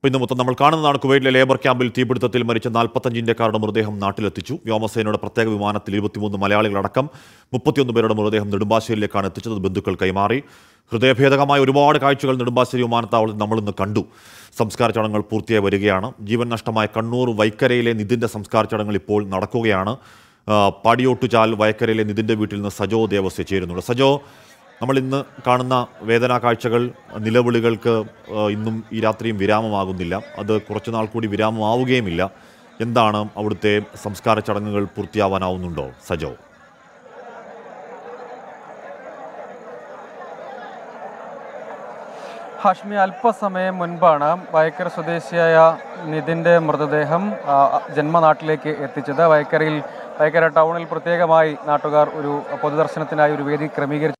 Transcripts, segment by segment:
ഇപ്പൊ ഇന്ന് മൊത്തം നമ്മൾ കാണുന്നതാണ് കുവൈറ്റിലെ ലേബർ ക്യാമ്പിൽ തീപിടുത്തത്തിൽ മരിച്ച നാൽപ്പത്തഞ്ച് ഇന്ത്യക്കാരുടെ മൃതദേഹം നാട്ടിലെത്തിച്ചു വ്യോമസേനയുടെ പ്രത്യേക വിമാനത്തിൽ ഇരുപത്തിമൂന്ന് മലയാളികളടക്കം മുപ്പത്തിയൊന്ന് പേരുടെ മൃതദേഹം നെടുമ്പാശ്ശേരിയിലേക്കാണ് എത്തിച്ചത് ബന്ധുക്കൾ കൈമാറി ഹൃദയഭേദകമായ ഒരുപാട് കാഴ്ചകൾ നെടുമ്പാശ്ശേരി വിമാനത്താവളത്തിൽ നമ്മളിന്ന് കണ്ടു സംസ്കാര ചടങ്ങുകൾ പൂർത്തിയായി വരികയാണ് ജീവൻ നഷ്ടമായ കണ്ണൂർ വൈക്കരയിലെ നിതിൻ്റെ സംസ്കാര ചടങ്ങുകൾ ഇപ്പോൾ നടക്കുകയാണ് ആ, പാടിയോട്ടുചാൽ വയക്കരയിലെ നിതിൻ്റെ വീട്ടിൽ നിന്ന് സജോ ദേവസ്യ ചേരുന്നുണ്ട് സജോ നമ്മൾ ഇന്ന് കാണുന്ന വേദനാ കാഴ്ചകൾ നിലവിളികൾക്ക് ആ, ഇന്നും ഈ രാത്രിയും വിരാമമാകുന്നില്ല അത് കുറച്ചുനാൾ കൂടി വിരാമമാവുകയുമില്ല എന്താണ് അവിടുത്തെ സംസ്കാര ചടങ്ങുകൾ പൂർത്തിയാവാനാവുന്നുണ്ടോ സജോ ഹാഷ്മി അല്പസമയം മുൻപാണ് വയക്കര സ്വദേശിയായ നിതിൻ്റെ മൃതദേഹം ആ, ജന്മനാട്ടിലേക്ക് എത്തിച്ചത് വയക്കരയിൽ വയക്കര ടൗണിൽ പ്രത്യേകമായി നാട്ടുകാർ ഒരു പൊതുദർശനത്തിനായി ഒരു വേദി ക്രമീകരിച്ചു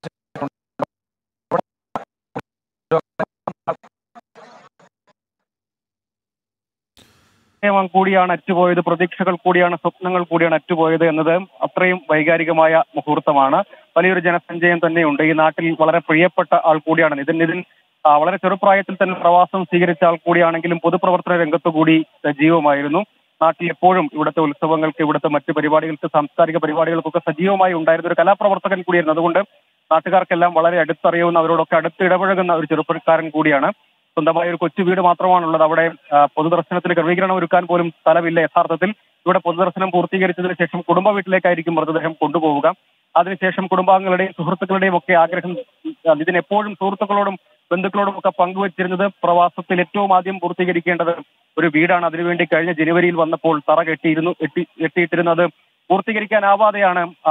പ്രേമം കൂടിയാണ് അറ്റുപോയത് പ്രതീക്ഷകൾ കൂടിയാണ് സ്വപ്നങ്ങൾ കൂടിയാണ് അറ്റുപോയത് എന്നത് അത്രയും വൈകാരികമായ മുഹൂർത്തമാണ് വലിയൊരു ജനസഞ്ചയം തന്നെയുണ്ട് ഈ നാട്ടിൽ വളരെ പ്രിയപ്പെട്ട ആൾ കൂടിയാണ് നിതിൻ നിതിൻ ആ, വളരെ ചെറുപ്രായത്തിൽ തന്നെ പ്രവാസം സ്വീകരിച്ച ആൾ കൂടിയാണെങ്കിലും പൊതുപ്രവർത്തന രംഗത്ത് കൂടി സജീവമായിരുന്നു നാട്ടിൽ എപ്പോഴും ഇവിടുത്തെ ഉത്സവങ്ങൾക്ക് ഇവിടുത്തെ മറ്റ് പരിപാടികൾക്ക് സാംസ്കാരിക പരിപാടികൾക്കൊക്കെ സജീവമായി ഉണ്ടായിരുന്ന ഒരു കലാപ്രവർത്തകൻ കൂടിയായിരുന്നു അതുകൊണ്ട് നാട്ടുകാർക്കെല്ലാം വളരെ അടുത്തറിയാവുന്ന അവരോടൊക്കെ അടുത്ത് ഇടപഴകുന്ന ഒരു ചെറുപ്പക്കാരൻ കൂടിയാണ് സ്വന്തമായ ഒരു കൊച്ചു വീട് മാത്രമാണുള്ളത് അവിടെ ആ, പൊതുദർശനത്തിന് ക്രമീകരണം ഒരുക്കാൻ പോലും സ്ഥലമില്ല യഥാർത്ഥത്തിൽ ഇവിടെ പൊതുദർശനം പൂർത്തീകരിച്ചതിന് ശേഷം കുടുംബ വീട്ടിലേക്കായിരിക്കും മൃതദേഹം കൊണ്ടുപോവുക അതിനുശേഷം കുടുംബാംഗങ്ങളുടെയും സുഹൃത്തുക്കളുടെയും ഒക്കെ ആഗ്രഹം ആ, ഇതിന് എപ്പോഴും സുഹൃത്തുക്കളോടും ബന്ധുക്കളോടും ഒക്കെ പങ്കുവച്ചിരുന്നത് പ്രവാസത്തിൽ ഏറ്റവും ആദ്യം പൂർത്തീകരിക്കേണ്ടത് ഒരു വീടാണ് അതിനുവേണ്ടി കഴിഞ്ഞ ജനുവരിയിൽ വന്നപ്പോൾ തറ കെട്ടിയിരുന്നു എട്ടി കെട്ടിയിട്ടിരുന്നത് പൂർത്തീകരിക്കാനാവാതെയാണ് ആ,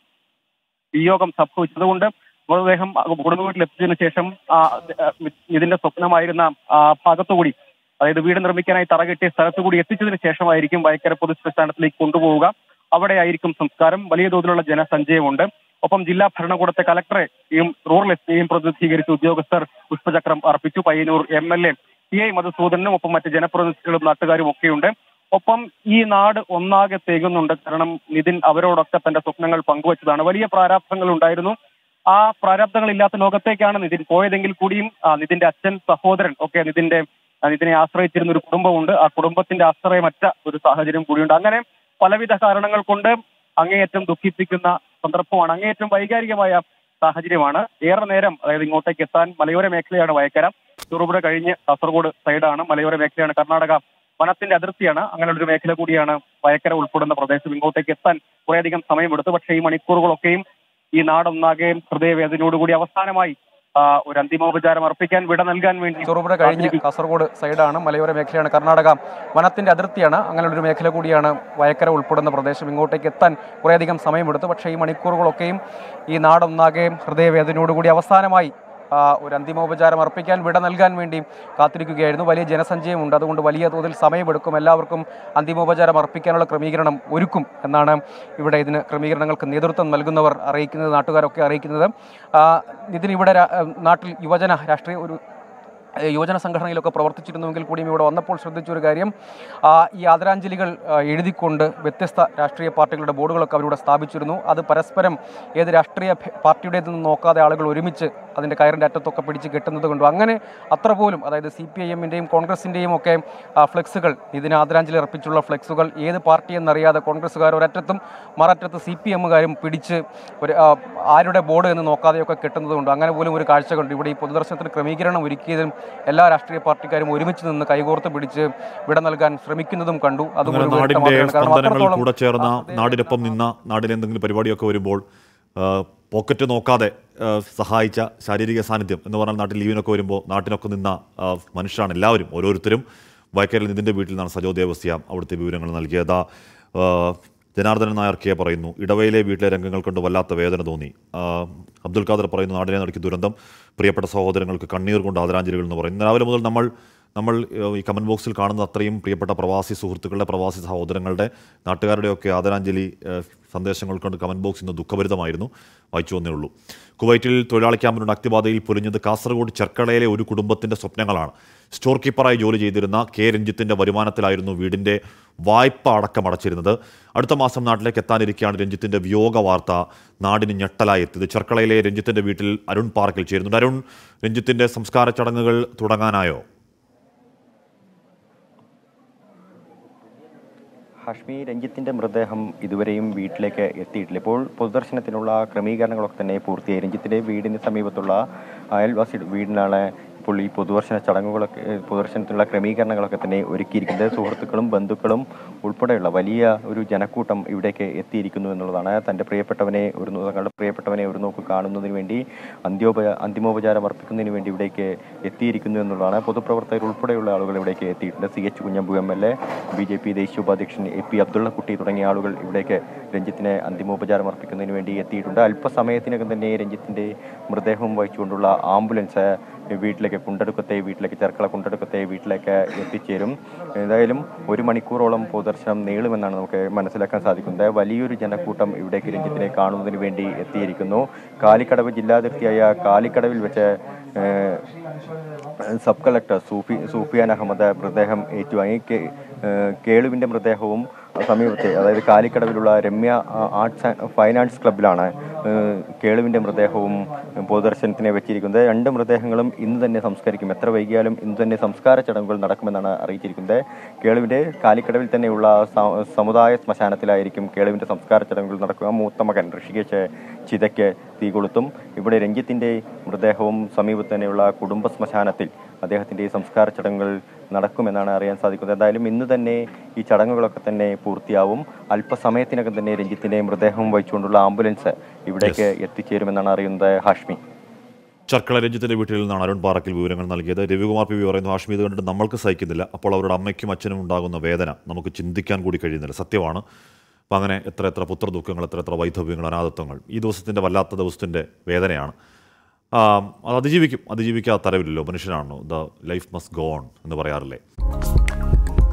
വിയോഗം സംഭവിച്ചത് അതുകൊണ്ട് മൃതദേഹം കുടുംബ വീട്ടിൽ എത്തിച്ചതിനു ശേഷം ആ, ആ, ഇതിന്റെ സ്വപ്നമായിരുന്ന ആ ഭാഗത്തുകൂടി അതായത് വീട് നിർമ്മിക്കാനായി തറ കെട്ടിയ സ്ഥലത്തുകൂടി എത്തിച്ചതിന് ശേഷമായിരിക്കും വയക്കര പൊതു ശ്മശാനത്തിലേക്ക് കൊണ്ടുപോവുക അവിടെ ആയിരിക്കും സംസ്കാരം വലിയ തോതിലുള്ള ജനസഞ്ചയമുണ്ട് ഒപ്പം ജില്ലാ ഭരണകൂടത്തെ കലക്ടറെയും റൂറൽ എസ് പിയെയും പ്രതിനിധീകരിച്ച ഉദ്യോഗസ്ഥർ പുഷ്പചക്രം അർപ്പിച്ചു Payyanur M L A P I മധുസൂദനും ഒപ്പം മറ്റ് ജനപ്രതിനിധികളും നാട്ടുകാരും ഒക്കെയുണ്ട് ഒപ്പം ഈ നാട് ഒന്നാകെ തേകുന്നുണ്ട് കാരണം നിതിൻ അവരോടൊക്കെ തന്റെ സ്വപ്നങ്ങൾ പങ്കുവച്ചതാണ് വലിയ പ്രാരാബ്ധങ്ങൾ ഉണ്ടായിരുന്നു ആ പ്രാരാബ്ധങ്ങൾ ഇല്ലാത്ത ലോകത്തേക്കാണ് നിതിൻ പോയതെങ്കിൽ കൂടിയും ആ, നിതിന്റെ അച്ഛൻ സഹോദരൻ ഒക്കെ നിതിന്റെ ആ, നിതിനെ ആശ്രയിച്ചിരുന്ന ഒരു കുടുംബമുണ്ട് ആ കുടുംബത്തിന്റെ ആശ്രയമറ്റ ഒരു സാഹചര്യം കൂടിയുണ്ട് അങ്ങനെ പലവിധ കാരണങ്ങൾ കൊണ്ട് അങ്ങേയറ്റം ദുഃഖിപ്പിക്കുന്ന സന്ദർഭമാണ് അങ്ങേയറ്റം വൈകാരികമായ സാഹചര്യമാണ് ഏറെ നേരം അതായത് ഇങ്ങോട്ടേക്ക് എത്താൻ മലയോര മേഖലയാണ് വയക്കര ചെറുപുഴ കഴിഞ്ഞ് കാസർഗോഡ് സൈഡാണ് മലയോര മേഖലയാണ് കർണാടക വനത്തിന്റെ അതിർത്തിയാണ് അങ്ങനെയുള്ള ഒരു മേഖല കൂടിയാണ് വയക്കര ഉൾപ്പെടുന്ന പ്രദേശം ഇങ്ങോട്ടേക്ക് എത്താൻ കുറേയധികം സമയമെടുത്തു പക്ഷേ ഈ മണിക്കൂറുകളൊക്കെയും ഈ നാടൊന്നാകെ ഹൃദയവേദനയോടുകൂടി അവസാനമായി ആ, ഒരു അന്തിമോപചാരം അർപ്പിക്കാൻ വിട നൽകാൻ വേണ്ടി ചെറുപുഴ കഴിഞ്ഞ് കാസർഗോഡ് സൈഡാണ് മലയോര മേഖലയാണ് കർണാടക വനത്തിന്റെ അതിർത്തിയാണ് അങ്ങനെയുള്ള ഒരു മേഖല കൂടിയാണ് വയക്കര ഉൾപ്പെടുന്ന പ്രദേശം ഇങ്ങോട്ടേക്ക് എത്താൻ കുറേയധികം സമയമെടുത്തു പക്ഷേ ഈ മണിക്കൂറുകളൊക്കെയും ഈ നാടൊന്നാകെ ഹൃദയവേദനയോടുകൂടി അവസാനമായി ആ, ഒരു അന്തിമോപചാരം അർപ്പിക്കാൻ വിട നൽകാൻ വേണ്ടി കാത്തിരിക്കുകയായിരുന്നു വലിയ ജനസഞ്ചയമുണ്ട് അതുകൊണ്ട് വലിയ തോതിൽ സമയമെടുക്കും എല്ലാവർക്കും അന്തിമോപചാരം അർപ്പിക്കാനുള്ള ക്രമീകരണം ഒരുക്കും എന്നാണ് ഇവിടെ ഇതിന് ക്രമീകരണങ്ങൾക്ക് നേതൃത്വം നൽകുന്നവർ അറിയിക്കുന്നത് നാട്ടുകാരൊക്കെ അറിയിക്കുന്നത് ആ, ഇതിന് ഇവിടെ രാ- നാട്ടിൽ യുവജന രാഷ്ട്രീയ ഒരു ഏഹ് യുവജന സംഘടനയിലൊക്കെ പ്രവർത്തിച്ചിരുന്നുവെങ്കിൽ കൂടിയും ഇവിടെ വന്നപ്പോൾ ശ്രദ്ധിച്ച ഒരു കാര്യം ആ, ഈ ആദരാഞ്ജലികൾ ആ, എഴുതിക്കൊണ്ട് വ്യത്യസ്ത രാഷ്ട്രീയ പാർട്ടികളുടെ ബോർഡുകളൊക്കെ അവരിവിടെ സ്ഥാപിച്ചിരുന്നു അത് പരസ്പരം ഏത് രാഷ്ട്രീയ ഭേ- പാർട്ടിയുടേതെന്ന് നോക്കാതെ ആളുകൾ ഒരുമിച്ച് അതിൻ്റെ കയറിൻ്റെ അറ്റത്തൊക്കെ പിടിച്ച് കെട്ടുന്നത് കൊണ്ടും അങ്ങനെ അത്ര പോലും അതായത് സി പി ഐ എമ്മിൻ്റെയും കോൺഗ്രസിൻ്റെയും ഒക്കെ ആ, ഫ്ലെക്സുകൾ ഇതിന് ആദരാഞ്ജലി അർപ്പിച്ചുള്ള ഫ്ലെക്സുകൾ ഏത് പാർട്ടി എന്നറിയാതെ കോൺഗ്രസ്സുകാർ ഒരറ്റത്തും മററ്റത്ത് സി പി എമ്മുകാരും പിടിച്ച് ഒരു ആ, ആരുടെ ബോർഡ് എന്ന് നോക്കാതെയൊക്കെ കെട്ടുന്നതുകൊണ്ട് അങ്ങനെ പോലും ഒരു കാഴ്ച കണ്ടു ഇവിടെ ഈ പൊതുദർശനത്തിന് ക്രമീകരണം ഒരുക്കിയതും എല്ലാ രാഷ്ട്രീയ പാർട്ടിക്കാരും ഒരുമിച്ച് നിന്ന് കൈകോർത്ത് പിടിച്ച് വിട നൽകാൻ ശ്രമിക്കുന്നതും കണ്ടു അതും അങ്ങനെ ഒരു നാടിന്റെ വ്യക്തമാക്കുകയാണ്. കാരണം സ്പന്ദനങ്ങൾ അത്രത്തോളം കൂടെ ചേർന്ന ആ, നാടിനൊപ്പം നിന്ന നാടിന് എന്തെങ്കിലും പരിപാടിയൊക്കെ വരുമ്പോൾ ആ, പോക്കറ്റ് നോക്കാതെ ആ, സഹായിച്ച ശാരീരിക സാന്നിധ്യം എന്ന് പറഞ്ഞാൽ നാട്ടിൽ ലീവിനൊക്കെ വരുമ്പോൾ നാട്ടിനൊക്കെ നിന്ന ആ, മനുഷ്യരാണ് എല്ലാവരും ഓരോരുത്തരും വയക്കരയിൽ നിതിൻ്റെ വീട്ടിൽ നിന്നാണ് സജോ ദേവസ്യ അവിടുത്തെ വിവരങ്ങൾ നൽകിയത് ആ, ജനാർദ്ദനൻ നായർ കെ പറയുന്നു ഇടവയിലെ വീട്ടിലെ രംഗങ്ങൾ കൊണ്ട് വല്ലാത്ത വേദന തോന്നി ആ, അബ്ദുൽ ഖാദർ പറയുന്നു നാടിനെ നടക്കിയ ദുരന്തം പ്രിയപ്പെട്ട സഹോദരങ്ങൾക്ക് കണ്ണീർ കൊണ്ട് ആദരാഞ്ജലികൾ എന്ന് പറയുന്നു രാവിലെ മുതൽ നമ്മൾ നമ്മൾ ഏഹ്, ഈ കമൻറ്റ് ബോക്സിൽ കാണുന്ന അത്രയും പ്രിയപ്പെട്ട പ്രവാസി സുഹൃത്തുക്കളുടെ പ്രവാസി സഹോദരങ്ങളുടെ നാട്ടുകാരുടെയൊക്കെ ആദരാഞ്ജലി ഏഹ്, സന്ദേശങ്ങൾ കൊണ്ട് കമൻറ്റ് ബോക്സ് ഇന്ന് ദുഃഖഭരിതമായിരുന്നു വായിച്ചു വന്നേ ഉള്ളൂ കുവൈറ്റിൽ തൊഴിലാളി ക്യാമ്പിനുണ്ട് അക്തിബാധയിൽ പൊലിഞ്ഞത് കാസർഗോഡ് ചെർക്കളയിലെ ഒരു കുടുംബത്തിൻ്റെ സ്വപ്നങ്ങളാണ് സ്റ്റോർ കീപ്പറായി ജോലി ചെയ്തിരുന്ന കെ രഞ്ജിത്തിൻ്റെ വരുമാനത്തിലായിരുന്നു വീടിൻ്റെ വായ്പ അടക്കം അടച്ചിരുന്നത് അടുത്ത മാസം നാട്ടിലേക്ക് എത്താനിരിക്കെയാണ് രഞ്ജിത്തിൻ്റെ വിയോഗ വാർത്ത നാടിന് ഞെട്ടലായി എത്തിയത് ചെർക്കളയിലെ രഞ്ജിത്തിൻ്റെ വീട്ടിൽ അരുൺ പാർക്കിൽ ചേരുന്നുണ്ട് അരുൺ രഞ്ജിത്തിൻ്റെ സംസ്കാര ചടങ്ങുകൾ തുടങ്ങാനായോ ഹാഷ്മി രഞ്ജിത്തിന്റെ മൃതദേഹം ഇതുവരെയും വീട്ടിലേക്ക് എത്തിയിട്ടില്ല ഇപ്പോൾ പൊതുദർശനത്തിനുള്ള ക്രമീകരണങ്ങളൊക്കെ തന്നെ പൂർത്തിയായി രഞ്ജിത്തിന്റെ വീടിന് സമീപത്തുള്ള അയൽവാസി വീടിനാണ് ഇപ്പോൾ ഈ പൊതുദർശന ചടങ്ങുകളൊക്കെ ഏഹ് പൊതുദർശനത്തിനുള്ള ക്രമീകരണങ്ങളൊക്കെ തന്നെ ഒരുക്കിയിരിക്കുന്നത് സുഹൃത്തുക്കളും ബന്ധുക്കളും ഉൾപ്പെടെയുള്ള വലിയ ഒരു ജനക്കൂട്ടം ഇവിടേക്ക് എത്തിയിരിക്കുന്നു എന്നുള്ളതാണ് തൻ്റെ പ്രിയപ്പെട്ടവനെ ഒരു നോ- തങ്ങളുടെ പ്രിയപ്പെട്ടവനെ ഒരു നോക്ക് കാണുന്നതിന് വേണ്ടി അന്ത്യോപ അന്തിമോപചാരം അർപ്പിക്കുന്നതിന് വേണ്ടി ഇവിടേക്ക് എത്തിയിരിക്കുന്നു എന്നുള്ളതാണ് പൊതുപ്രവർത്തകർ ഉൾപ്പെടെയുള്ള ആളുകൾ ഇവിടേക്ക് എത്തിയിട്ടുണ്ട് C H Kunhambu M L A B J P ദേശീയ ഉപാധ്യക്ഷൻ എ പി അബ്ദുള്ളക്കുട്ടി തുടങ്ങിയ ആളുകൾ ഇവിടേക്ക് രഞ്ജിത്തിന് അന്തിമോപചാരം അർപ്പിക്കുന്നതിന് വേണ്ടി എത്തിയിട്ടുണ്ട് അല്പസമയത്തിനകം തന്നെ രഞ്ജിത്തിന്റെ മൃതദേഹം വഹിച്ചുകൊണ്ടുള്ള ആംബുലൻസ് വീട്ടിലേക്ക് കുണ്ടടുക്കത്തെ വീട്ടിലേക്ക് ചെർക്കള കുണ്ടടുക്കത്തെ വീട്ടിലേക്ക് എത്തിച്ചേരും ഏതായാലും ഒരു മണിക്കൂറോളം പൊതുദർശനം നീളുമെന്നാണ് നമുക്ക് മനസ്സിലാക്കാൻ സാധിക്കുന്നത് വലിയൊരു ജനക്കൂട്ടം ഇവിടേക്ക് രഞ്ജിത്തിനെ കാണുന്നതിന് വേണ്ടി എത്തിയിരിക്കുന്നു കാലിക്കടവ് ജില്ലാതിർത്തിയായ കാലിക്കടവിൽ വെച്ച് ഏഹ്, സബ് കളക്ടർ സൂഫി സൂഫിയാൻ അഹമ്മദ് മൃതദേഹം ഏറ്റുവാങ്ങി കെ- ഏഹ്, കേളുവിന്റെ മൃതദേഹവും സമീപത്തെ അതായത് കാലിക്കടവിലുള്ള രമ്യ ആ, ആർട്സ് ആൻഡ് ഫൈൻ ആർട്സ് ക്ലബിലാണ് ഏഹ്, കേളുവിന്റെ മൃതദേഹവും പൊതുദർശനത്തിന് വെച്ചിരിക്കുന്നത് രണ്ട് മൃതദേഹങ്ങളും ഇന്ന് തന്നെ സംസ്കരിക്കും എത്ര വൈകിയാലും ഇന്ന് തന്നെ സംസ്കാര ചടങ്ങുകൾ നടക്കുമെന്നാണ് അറിയിച്ചിരിക്കുന്നത് കേളുവിന്റെ കാലിക്കടവിൽ തന്നെയുള്ള സ- സമുദായ ശ്മശാനത്തിലായിരിക്കും കേളുവിന്റെ സംസ്കാര ചടങ്ങുകൾ നടക്കുക മൂത്ത മകൻ ഋഷികേശ് ചിതയ്ക്ക് തീ കൊളുത്തും ഇവിടെ രഞ്ജിത്തിന്റെ മൃതദേഹവും സമീപത്ത് തന്നെയുള്ള കുടുംബ ശ്മശാനത്തിൽ അദ്ദേഹത്തിന്റെ സംസ്കാര ചടങ്ങുകൾ നടക്കുമെന്നാണ് അറിയാൻ സാധിക്കുന്നത് എന്തായാലും ഇന്ന് തന്നെ ഈ ചടങ്ങുകളൊക്കെ തന്നെ പൂർത്തിയാവും അല്പസമയത്തിനകം തന്നെ രഞ്ജിത്തിന്റെ മൃതദേഹം വഹിച്ചുകൊണ്ടുള്ള ആംബുലൻസ് ഇവിടേക്ക് എത്തിച്ചേരുമെന്നാണ് അറിയുന്നത് ഹാഷ്മി ചർക്കള രഞ്ജിത്തിന്റെ വീട്ടിൽ നിന്നാണ് അരുൺ പാറക്കിൽ വിവരങ്ങൾ നൽകിയത് രവികുമാർ പി വി പറയുന്നു ഹാഷ്മി ഇത് കണ്ടിട്ട് നമ്മൾക്ക് സഹിക്കുന്നില്ല അപ്പോൾ അവരുടെ അമ്മയ്ക്കും അച്ഛനും ഉണ്ടാകുന്ന വേദന നമുക്ക് ചിന്തിക്കാൻ കൂടി കഴിയുന്നില്ല സത്യമാണ് അപ്പം അങ്ങനെ എത്ര എത്ര പുത്രദുഃഖങ്ങൾ എത്ര എത്ര വൈധവ്യങ്ങൾ അനാഥത്വങ്ങൾ ഈ ദിവസത്തിൻ്റെ വല്ലാത്ത ദിവസത്തിൻ്റെ വേദനയാണ് ആം, അത് അതിജീവിക്കും അതിജീവിക്കാത്ത തരവില്ലല്ലോ മനുഷ്യനാണല്ലോ the life must go on എന്ന് പറയാറില്ലേ